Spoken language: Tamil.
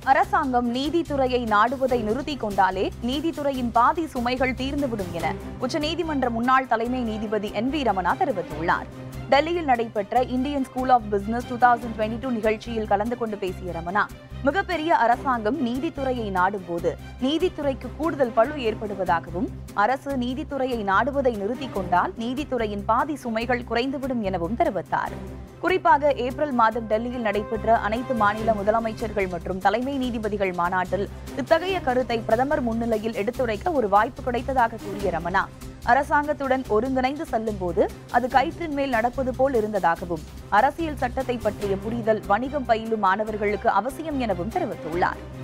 அரசாங்கம் நீதித்துறையை நாடுவதை நிறுத்திக் கொண்டாலே நீதித்துறையின் பாதி சுமைகள் தீர்ந்துவிடும் என உச்சநீதிமன்ற முன்னாள் தலைமை நீதிபதி என் வி ரமணா தெரிவித்துள்ளார் டெல்லியில் நடைபெற்ற Indian School of Business two thousand twenty two நிகழ்ச்சியில் கலந்து கொண்டு பேசிய ரமணா மிகப்பெரிய அரசாங்கம் நீதித்துறையை நாடும்போது நீதித்துறைக்கு கூடுதல் பழு ஏற்படுவதாகவும் அரசு நீதித்துறையை நாடுவதை நிறுத்திக் கொண்டால் நீதித்துறையின் பாதி சுமைகள் குறைந்துவிடும் எனவும் தெரிவித்தார் குறிப்பாக ஏப்ரல் மாதம் டெல்லியில் நடைபெற்ற அனைத்து மாநில முதலமைச்சர்கள் மற்றும் தலைமை நீதிபதிகள் மாநாட்டில் இத்தகைய கருத்தை பிரதமர் முன்னிலையில் எடுத்துரைக்க ஒரு வாய்ப்பு கிடைத்ததாக கூறிய ரமணா அரசாங்கத்துடன் ஒருங்கிணைந்து செல்லும்போது அது கயிற்றின் மேல் நடப்பது போல் இருந்ததாகவும் அரசியல் சட்டத்தை பற்றிய புரிதல் வணிகம் பயிலும் மாணவர்களுக்கு அவசியம் எனவும் தெரிவித்துள்ளார்